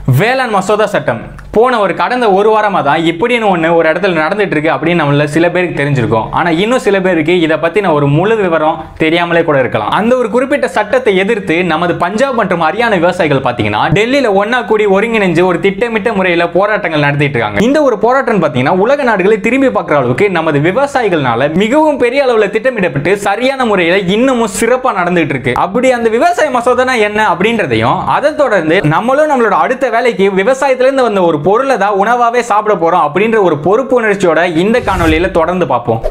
வேளாண் மசோதா சட்டம் போன ஒரு கடந்த ஒரு வாரமாக தான் இப்படின்னு ஒன்று ஒரு இடத்துல நடந்துட்டு இருக்கு அப்படின்னு நம்மள சில பேருக்கு தெரிஞ்சிருக்கும் ஆனால் இன்னும் சில பேருக்கு இதை பற்றின ஒரு முழு விவரம் தெரியாமலே கூட இருக்கலாம் அந்த ஒரு குறிப்பிட்ட சட்டத்தை எதிர்த்து நமது பஞ்சாப் மற்றும் ஹரியானா விவசாயிகள் பார்த்தீங்கன்னா டெல்லியில் ஒன்னா கூடி ஒருங்கிணைஞ்சு ஒரு திட்டமிட்ட முறையில் போராட்டங்கள் நடத்திட்டு இருக்காங்க இந்த ஒரு போராட்டம் பார்த்தீங்கன்னா உலக நாடுகளை திரும்பி பார்க்குற அளவுக்கு நமது விவசாயிகள்னால மிகவும் பெரிய அளவில் திட்டமிடப்பட்டு சரியான முறையில் இன்னமும் சிறப்பாக நடந்துட்டு இருக்கு அப்படி அந்த விவசாய மசோதானா என்ன அப்படின்றதையும் அதை தொடர்ந்து நம்மளும் நம்மளோட அடுத்த வேலைக்கு விவசாயத்திலிருந்து வந்த ஒரு பொருளை தான் உணவாவே சாப்பிட போறோம் அப்படின்ற ஒரு பொறுப்பு உணர்ச்சியோட இந்த காணொலியில தொடர்ந்து பார்ப்போம்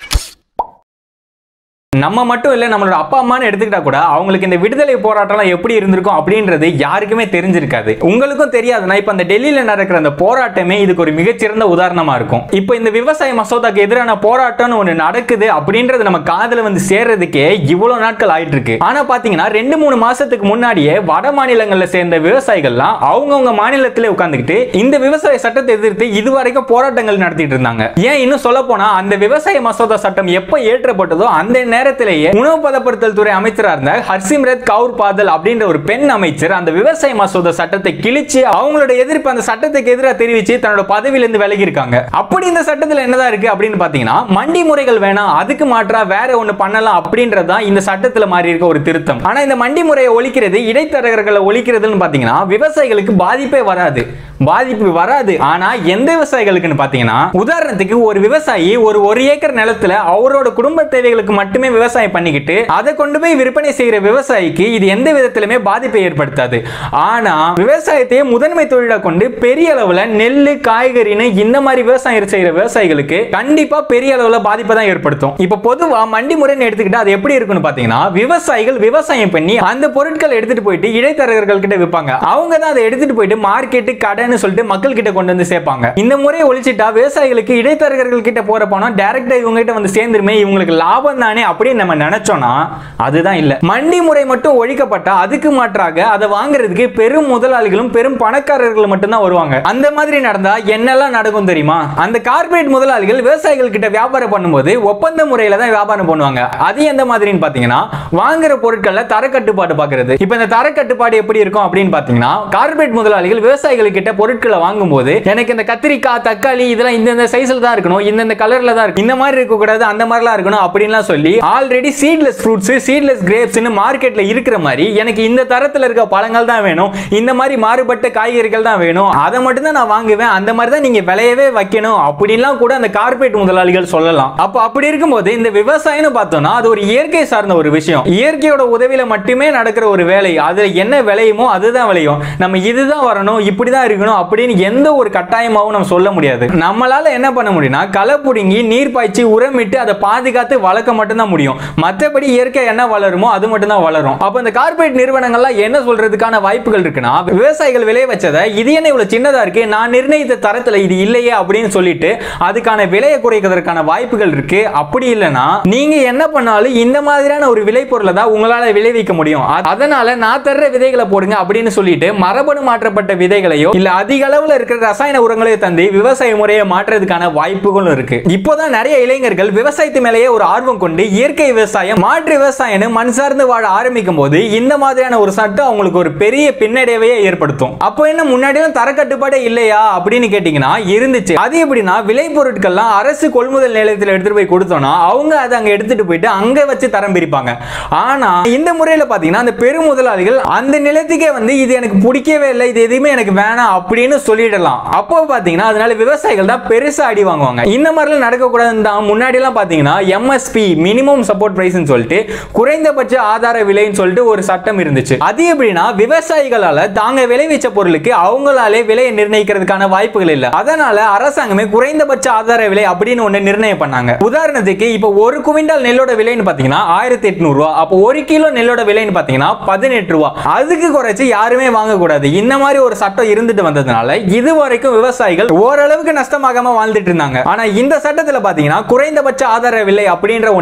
நம்ம மட்டும் இல்லை நம்மளோட அப்பா அம்மான்னு எடுத்துக்கிட்டா கூட அவங்களுக்கு இந்த விடுதலை போராட்டம்லாம் எப்படி இருந்திருக்கும் அப்படின்றது யாருக்குமே தெரிஞ்சிருக்காது உங்களுக்கும் தெரியாதுன்னா இப்போ அந்த டெல்லியில் நடக்கிற அந்த போராட்டமே இதுக்கு ஒரு மிகச்சிறந்த உதாரணமா இருக்கும் இப்போ இந்த விவசாய மசோதாக்கு எதிரான போராட்டம்னு ஒன்று நடக்குது அப்படின்றது நம்ம காதுல வந்து சேர்றதுக்கே இவ்வளவு நாட்கள் ஆயிட்டு இருக்கு ஆனா பாத்தீங்கன்னா ரெண்டு மூணு மாசத்துக்கு முன்னாடியே வட மாநிலங்கள்ல சேர்ந்த விவசாயிகள்லாம் அவங்கவுங்க மாநிலத்திலே உட்கார்ந்துக்கிட்டு இந்த விவசாய சட்டத்தை எதிர்த்து இதுவரைக்கும் போராட்டங்கள் நடத்திட்டு இருந்தாங்க ஏன் இன்னும் சொல்ல போனா அந்த விவசாய மசோதா சட்டம் எப்ப ஏற்றப்பட்டதோ அந்த நேரத்திலேயே உணவு பதப்படுத்தல் துறை அமைச்சரா இருந்த ஹர்சிம்ரத் கவுர் பாதல் அப்படின்ற ஒரு பெண் அமைச்சர் அந்த விவசாய மசோதா சட்டத்தை கிழிச்சு அவங்களோட எதிர்ப்பு அந்த சட்டத்துக்கு எதிராக தெரிவிச்சு தன்னோட பதவியிலிருந்து விலகி இருக்காங்க அப்படி இந்த சட்டத்துல என்னதான் இருக்கு அப்படின்னு பாத்தீங்கன்னா மண்டி முறைகள் வேணாம் அதுக்கு மாற்றா வேற ஒண்ணு பண்ணலாம் அப்படின்றது தான் இந்த சட்டத்துல மாறி இருக்க ஒரு திருத்தம் ஆனா இந்த மண்டி முறையை ஒழிக்கிறது இடைத்தரகர்களை ஒழிக்கிறதுன்னு பாத்தீங்கன்னா விவசாயிகளுக்கு பாதிப்பே வராது பாதிப்பு வராது ஆனா எந்த விவசாயிகளுக்குன்னு பாத்தீங்கன்னா உதாரணத்துக்கு ஒரு விவசாயி ஒரு ஒரு ஏக்கர் நிலத்துல அவரோட குடும்ப தேவைகளுக்கு மட்டுமே விவசாயம் பண்ணிக்கிட்டு அதை கொண்டு போய் விற்பனை செய்யற விவசாயிக்கு இது எந்த விதத்திலுமே பாதிப்பை ஏற்படுத்தாது ஆனா விவசாயத்தையே முதன்மை தொழிலா கொண்டு பெரிய அளவுல நெல்லு காய்கறின்னு இந்த மாதிரி விவசாயம் செய்யற விவசாயிகளுக்கு கண்டிப்பா பெரிய அளவுல பாதிப்பை தான் ஏற்படுத்தும் இப்ப பொதுவா மண்டி முறைன்னு எடுத்துக்கிட்டா அது எப்படி இருக்குன்னு பாத்தீங்கன்னா விவசாயிகள் விவசாயம் பண்ணி அந்த பொருட்களை எடுத்துட்டு போயிட்டு இடைத்தரகர்கள் கிட்ட விற்பாங்க அவங்க தான் அதை எடுத்துட்டு போயிட்டு மார்க்கெட்டு கடைன்னு சொல்லிட்டு மக்கள் கிட்ட கொண்டு வந்து சேர்ப்பாங்க இந்த முறையை ஒழிச்சிட்டா விவசாயிகளுக்கு இடைத்தரகர்கள் கிட்ட போற பணம் டைரக்டா இவங்க கிட்ட வந்து சேர்ந்துருமே இவங்களுக்கு லாபம் தானே அப்படின்னு நம்ம நினைச்சோம்னா அதுதான் இல்ல மண்டி முறை மட்டும் ஒழிக்கப்பட்டா அதுக்கு மாற்றாக அதை வாங்குறதுக்கு பெரும் முதலாளிகளும் பெரும் பணக்காரர்களும் மட்டும்தான் வருவாங்க அந்த மாதிரி நடந்தா என்னெல்லாம் நடக்கும் தெரியுமா அந்த கார்ப்பரேட் முதலாளிகள் விவசாயிகள் கிட்ட வியாபாரம் பண்ணும்போது ஒப்பந்த முறையில தான் வியாபாரம் பண்ணுவாங்க அது எந்த மாதிரின்னு பாத்தீங்கன்னா வாங்குற பொருட்கள்ல தரக்கட்டுப்பாடு பாக்குறது இப்போ இந்த தரக்கட்டுப்பாடு எப்படி இருக்கும் அப்படின்னு பாத்தீங்கன்னா கார்ப்பரேட் முதலாளிகள் விவசாயிகள் கிட்ட பொருட்களை வாங்கும்போது எனக்கு இந்த கத்திரிக்காய் தக்காளி இதெல்லாம் இந்த சைஸ்ல தான் இருக்கணும் இந்த கலர்ல தான் இருக்கும் இந்த மாதிரி இருக்க கூடாது அந்த மாதிரிலாம் இருக்கணும் அப்படின்லாம் சொல்லி ஆல்ரெடி சீட்லெஸ் ஃப்ரூட்ஸ் சீட்லெஸ் கிரேப்ஸ்னு மார்க்கெட்ல இருக்கிற மாதிரி எனக்கு இந்த தரத்துல இருக்க பழங்கள் தான் வேணும் இந்த மாதிரி மாறுபட்ட காய்கறிகள் தான் வேணும் அதை மட்டும் தான் நான் வாங்குவேன் அந்த மாதிரி தான் நீங்க விளையவே வைக்கணும் அப்படின்லாம் கூட அந்த கார்ப்பரேட் முதலாளிகள் சொல்லலாம் அப்போ அப்படி இருக்கும்போது இந்த விவசாயம்னு பார்த்தோம்னா அது ஒரு இயற்கை சார்ந்த ஒரு விஷயம் இயற்கையோட உதவியில மட்டுமே நடக்கிற ஒரு வேலை அதுல என்ன விளையுமோ அதுதான் விளையும் நம்ம இதுதான் வரணும் இப்படிதான் இருக்கணும் அப்படின்னு எந்த ஒரு கட்டாயமாவும் நம்ம சொல்ல முடியாது நம்மளால என்ன பண்ண முடியும்னா களை புடுங்கி நீர் பாய்ச்சி உரமிட்டு அதை பாதுகாத்து வளர்க்க மட்டும்தான் முடியும் மற்றபடி இயற்கை என்ன வளருமோ அது மட்டும்தான் வளரும் அப்போ இந்த கார்ப்பரேட் நிறுவனங்கள்லாம் என்ன சொல்றதுக்கான வாய்ப்புகள் இருக்குன்னா விவசாயிகள் விளைய வச்சதை இது என்ன இவ்வளவு சின்னதா இருக்கு நான் நிர்ணயித்த தரத்துல இது இல்லையே அப்படின்னு சொல்லிட்டு அதுக்கான விலையை குறைக்கிறதுக்கான வாய்ப்புகள் இருக்கு அப்படி இல்லைன்னா நீங்க என்ன பண்ணாலும் இந்த மாதிரியான ஒரு விலை பொருளை தான் உங்களால விளைவிக்க முடியும் அ- அதனால நான் தர்ற விதைகளை போடுங்க அப்படின்னு சொல்லிட்டு மரபணு மாற்றப்பட்ட விதைகளையோ இல்ல அதிக அளவுல இருக்கிற ரசாயன உரங்களையோ தந்து விவசாய முறையை மாற்றுறதுக்கான வாய்ப்புகளும் இருக்கு இப்போதான் நிறைய இளைஞர்கள் விவசாயத்து மேலேயே ஒரு ஆர்வம் கொண்டு இயற்கை விவசாயம் மாற்று விவசாயம்னு மண் சார்ந்து வாழ ஆரம்பிக்கும் போது இந்த மாதிரியான ஒரு சட்டம் அவங்களுக்கு ஒரு பெரிய பின்னடைவையே ஏற்படுத்தும் அப்போ என்ன முன்னாடியும் தரக்கட்டுப்பாடே இல்லையா அப்படின்னு கேட்டீங்கன்னா இருந்துச்சு அது எப்படின்னா விளை பொருட்கள்லாம் அரசு கொள்முதல் நிலையத்தில் எடுத்துட்டு போய் கொடுத்தோம்னா அவங்க அதை அங்க எடுத்துட்டு போயிட்டு அங்க வச்சு தரம் பிரிப்பாங்க ஆனா இந்த முறையில பாத்தீங்கன்னா அந்த பெரும் முதலாளிகள் அந்த நிலத்துக்கே வந்து இது எனக்கு பிடிக்கவே இல்லை இது எதுவுமே எனக்கு வேணாம் அப்படின்னு சொல்லிடலாம் அப்போ பாத்தீங்கன்னா அதனால விவசாயிகள் தான் பெருசா அடி வாங்குவாங்க இந்த மாதிரிலாம் நடக்கக்கூடாதுன்னு தான் முன்னாடி எல்லாம் பாத்தீங்கன்னா எம்எஸ்பி மினிமம் சப்போர்ட் பிரைஸ்னு சொல்லிட்டு குறைந்தபட்ச ஆதார விலைன்னு சொல்லிட்டு ஒரு சட்டம் இருந்துச்சு அது எப்படின்னா விவசாயிகளால தாங்க விளைவிச்ச பொருளுக்கு அவங்களாலே விலையை நிர்ணயிக்கிறதுக்கான வாய்ப்புகள் இல்ல அதனால அரசாங்கமே குறைந்தபட்ச ஆதார விலை அப்படின்னு ஒண்ணு நிர்ணயம் பண்ணாங்க உதாரணத்துக்கு இப்போ ஒரு குவிண்டால் நெல்லோட விலைன்னு பாத்தீங்கன்னா ஆயிரத்தி எட்நூறு ரூபா அப்போ ஒரு கிலோ நெல்லோட விலைன்னு பாத்தீங்கன்னா பதினெட்டு ரூபா அதுக்கு குறைச்சு யாருமே வாங்கக்கூடாது இந்த மாதிரி ஒரு சட்டம் இருந்துட்டு வந்ததுனால இது வரைக்கும் விவசாயிகள் ஓரளவுக்கு நஷ்டமாகாம வாழ்ந்துட்டு இருந்தாங்க ஆனா இந்த சட்டத்துல பாத்தீங்கன்னா குறைந்தபட்ச ஆதார விலை அப்படின்ற ஒண்ணு கிடையாது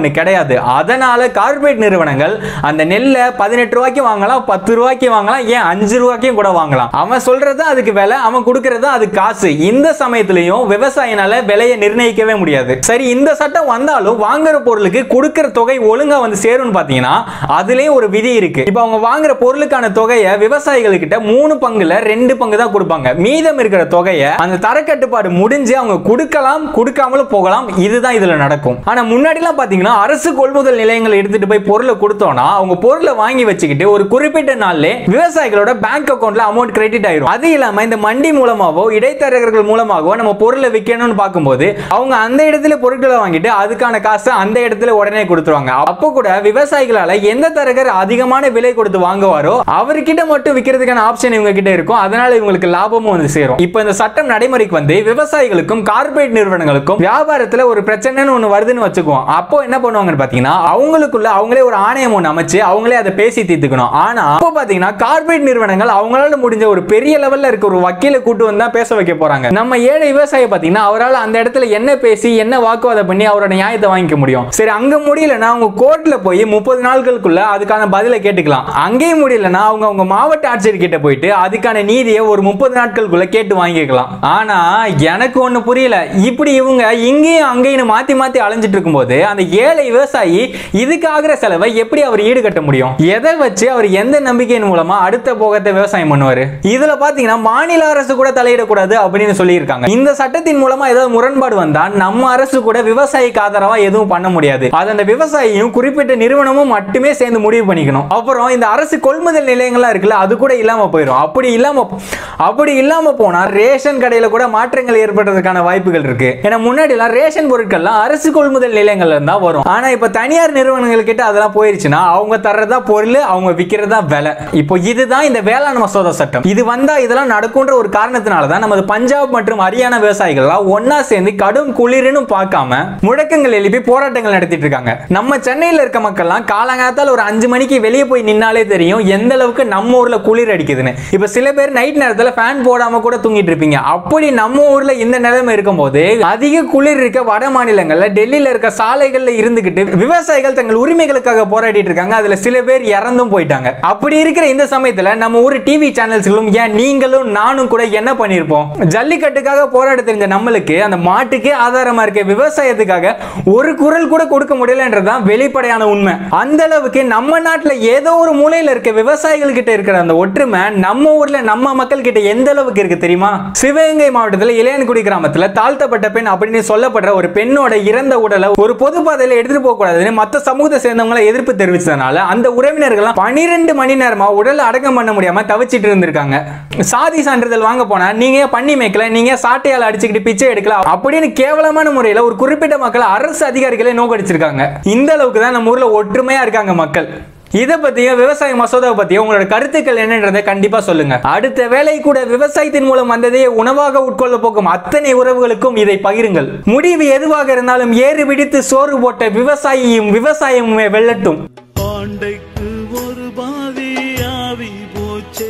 முடியாது அதனால கார்பரேட் நிறுவனங்கள் அந்த நெல்லை பதினெட்டு ரூபாய்க்கு வாங்கலாம் பத்து ரூபாய்க்கு வாங்கலாம் ஏன் அஞ்சு ரூபாய்க்கும் கூட வாங்கலாம் அவன் சொல்றது அதுக்கு விலை அவன் கொடுக்கறது அது காசு இந்த சமயத்திலையும் விவசாயினால விலையை நிர்ணயிக்கவே முடியாது சரி இந்த சட்டம் வந்தாலும் வாங்குற பொருளுக்கு கொடுக்கிற தொகை ஒழுங்கா வந்து சேரும்னு பாத்தீங்கன்னா அதுலயும் ஒரு விதி இருக்கு இப்போ அவங்க வாங்குற பொருளுக்கான தொகையை விவசாயிகள் கிட்ட மூணு பங்குல ரெண்டு பங்கு தான் கொடுப்பாங்க மீதம் இருக்கிற தொகையை அந்த தரக்கட்டுப்பாடு முடிஞ்சு அவங்க கொடுக்கலாம் கொடுக்காமலும் போகலாம் இதுதான் இதுல நடக்கும் ஆனா முன்னாடிலாம் பாத்தீங்கன்னா அரசு கொள்முதல் நிலையங்கள் எடுத்துட்டு போய் பொருளை கொடுத்தோம்னா அவங்க பொருளை வாங்கி வச்சுக்கிட்டு ஒரு குறிப்பிட்ட நாள்ல விவசாயிகளோட பேங்க் அக்கவுண்ட்ல அமௌண்ட் கிரெடிட் ஆயிரும் அது இல்லாம இந்த மண்டி மூலமாவோ இடைத்தரகர்கள் மூலமாகவோ நம்ம பொருளை விற்கணும்னு பார்க்கும்போது அவங்க அந்த இடத்துல பொருட்களை வாங்கிட்டு அதுக்கான காசை அந்த இடத்துல உடனே கொடுத்துருவாங்க அப்போ கூட விவசாயிகளால எந்த தரகர் அதிகமான விலை கொடுத்து வாங்குவாரோ அவர்கிட்ட மட்டும் விற்கிறதுக்கான ஆப்ஷன் இவங்க கிட்ட இருக்கும் அதனால இவங்களுக்கு லாபமும் வந்து சேரும் இப்போ இந்த சட்டம் நடைமுறைக்கு வந்து விவசாயிகளுக்கும் கார்ப்பரேட் நிறுவனங்களுக்கும் வியாபாரத்துல ஒரு பிரச்சனைன்னு ஒன்று வருதுன்னு வச்சுக்குவோம் அப்போ என்ன பண்ணுவாங்கன்னு பார்த்தீங்கன்னா அவங்களுக்குள்ள அவங்களே ஒரு ஆணையம் ஒன்று அமைச்சு அவங்களே அதை பேசி தீர்த்துக்கணும் ஆனா அப்போ பார்த்தீங்கன்னா கார்ப்பரேட் நிறுவனங்கள் அவங்களால முடிஞ்ச ஒரு பெரிய லெவல்ல இருக்க ஒரு வக்கீலை கூட்டு வந்தா பேச வைக்க போறாங்க நம்ம ஏழை விவசாயி பார்த்தீங்கன்னா அவரால் அந்த இடத்துல என்ன பேசி என்ன வாக்குவாதம் பண்ணி அவரோட நியாயத்தை வாங்கிக்க முடியும் சரி அங்க முடியலன்னா அவங்க கோர்ட்ல போய் முப்பது நாட்களுக்குள்ள அதுக்கான பதிலை கேட்டுக்கலாம் அங்கேயும் முடியலன்னா அவங்க அவங்க மாவட்ட ஆட்சியர் கிட்ட போயிட்டு அதுக்கான நீதியை ஒரு முப்பது நாட்களுக்குள்ள கேட்டு வாங்கிக்கலாம் ஆனா எனக்கு ஒண்ணு புரியல இப்படி இவங்க இங்கேயும் அங்கேயும் மாத்தி மாத்தி அலைஞ்சிட்டு இருக்கும்போது அந்த ஏழை விவசாயி இதுக்கு ஆகிற செலவை எப்படி அவர் ஈடுகட்ட முடியும் எதை வச்சு அவர் எந்த நம்பிக்கையின் மூலமா அடுத்த போகத்தை விவசாயம் பண்ணுவாரு இதுல பாத்தீங்கன்னா மாநில அரசு கூட தலையிடக்கூடாது அப்படின்னு சொல்லியிருக்காங்க இந்த சட்டத்தின் மூலமா ஏதாவது முரண்பாடு வந்தா நம்ம அரசு கூட விவசாயிக்கு ஆதரவா எதுவும் பண்ண முடியாது அது அந்த விவசாயியும் குறிப்பிட்ட நிறுவனமும் மட்டுமே சேர்ந்து முடிவு பண்ணிக்கணும் அப்புறம் இந்த அரசு கொள்முதல் நிலையங்கள்லாம் இருக்குல்ல அது கூட இல்லாம போயிடும் அப்படி இல்லாம அப்படி இல்லாம போனா ரேஷன் கடையில கூட மாற்றங்கள் ஏற்படுறதுக்கான வாய்ப்புகள் இருக்கு ஏன்னா முன்னாடி எல்லாம் ரேஷன் பொருட்கள்லாம் அரசு கொள்முதல் நிலையங்கள்ல இருந்தா வரும் ஆனா இப்ப தனியார் நிறுவனங்கள் கிட்ட அதெல்லாம் போயிருச்சுன்னா அவங்க தர்றதா பொருள் அவங்க விற்கிறதா விலை இப்போ இதுதான் இந்த வேளாண் மசோதா சட்டம் இது வந்தா இதெல்லாம் நடக்கும்ன்ற ஒரு காரணத்தினால தான் நமது பஞ்சாப் மற்றும் ஹரியானா விவசாயிகள்லாம் ஒன்னா சேர்ந்து கடும் குளிர்னு பார்க்காம முழக்கங்கள் எழுப்பி போராட்டங்கள் நடத்திட்டு இருக்காங்க நம்ம சென்னையில இருக்க மக்கள்லாம் காலங்காத்தால் ஒரு அஞ்சு மணிக்கு வெளியே போய் நின்னாலே தெரியும் எந்த அளவுக்கு நம்ம ஊர்ல குளிர் அடிக்குதுன்னு இப்ப சில பேர் நைட் நேரத்துல ஃபேன் போடாம கூட தூங்கிட்டு இருப்பீங்க அப்படி நம்ம ஊர்ல இந்த நிலைமை இருக்கும்போது அதிக குளிர் இருக்க வட மாநிலங்கள்ல டெல்லியில இருக்க சாலைகள்ல இருந்துகிட்டு விவசாயிகள் தங்கள் உரிமைகளுக்காக போராடிட்டு இருக்காங்க அதுல சில பேர் இறந்தும் போயிட்டாங்க அப்படி இருக்கிற இந்த சமயத்துல நம்ம ஊர் டிவி சேனல்ஸ்களும் ஏன் நீங்களும் நானும் கூட என்ன பண்ணிருப்போம் ஜல்லிக்கட்டுக்காக போராட தெரிஞ்ச நம்மளுக்கு அந்த மாட்டுக்கே ஆதாரமா இருக்க விவசாயத்துக்காக ஒரு குரல் கூட கொடுக்க முடியலன்றதுதான் வெளிப்படையான உண்மை அந்த அளவுக்கு நம்ம நாட்டுல ஏதோ ஒரு மூலையில இருக்க விவசாயிகள் கிட்ட இருக்கிற அந்த ஒற்றுமை நம்ம ஊர்ல நம்ம மக்கள் கிட்ட எந்த அளவுக்கு இருக்கு தெரியுமா சிவகங்கை மாவட்டத்தில் இளையன்குடி கிராமத்துல தாழ்த்தப்பட்ட பெண் அப்படின்னு சொல்லப்படுற ஒரு பெண்ணோட இறந்த உடலை ஒரு பொது பாதையில எடுத்துட்டு போக கூடாதுன்னு மத்த சமூகத்தை சேர்ந்தவங்களை எதிர்ப்பு தெரிவிச்சதுனால அந்த உறவினர்கள் பனிரெண்டு மணி நேரமா உடல் அடக்கம் பண்ண முடியாம தவிச்சிட்டு இருந்திருக்காங்க சாதி சான்றிதழ் வாங்க போனா நீங்க பண்ணி மேய்க்கல நீங்க சாட்டையால் அடிச்சுக்கிட்டு பிச்சை எடுக்கல அப்படின்னு கேவலமான முறையில ஒரு குறிப்பிட்ட மக்கள் அரசு அதிகாரிகளை நோக்கடிச்சிருக்காங்க இந்த அளவுக்கு தான் நம்ம ஊர்ல ஒற்றுமையா இருக்காங்க மக்கள் இதை பத்தியும் விவசாய மசோதாவை பத்தியும் உங்களோட கருத்துக்கள் என்னன்றதை கண்டிப்பா சொல்லுங்க அடுத்த வேலை கூட விவசாயத்தின் மூலம் வந்ததே உணவாக உட்கொள்ள போகும் அத்தனை உறவுகளுக்கும் இதை பகிருங்கள் முடிவு எதுவாக இருந்தாலும் ஏறு பிடித்து சோறு போட்ட விவசாயியும் விவசாயமுமே வெல்லட்டும் ஆண்டைக்கு ஒரு பாதி ஆவி போச்சே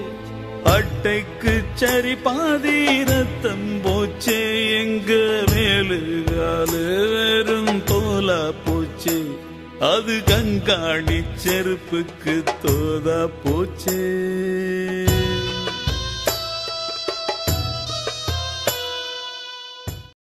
அட்டைக்கு சரி பாதி ரத்தம் போச்சே எங்க மேலுகாலு வெறும் தோலா போச்சே அது கண்காணி செருப்புக்கு தோதா போச்சே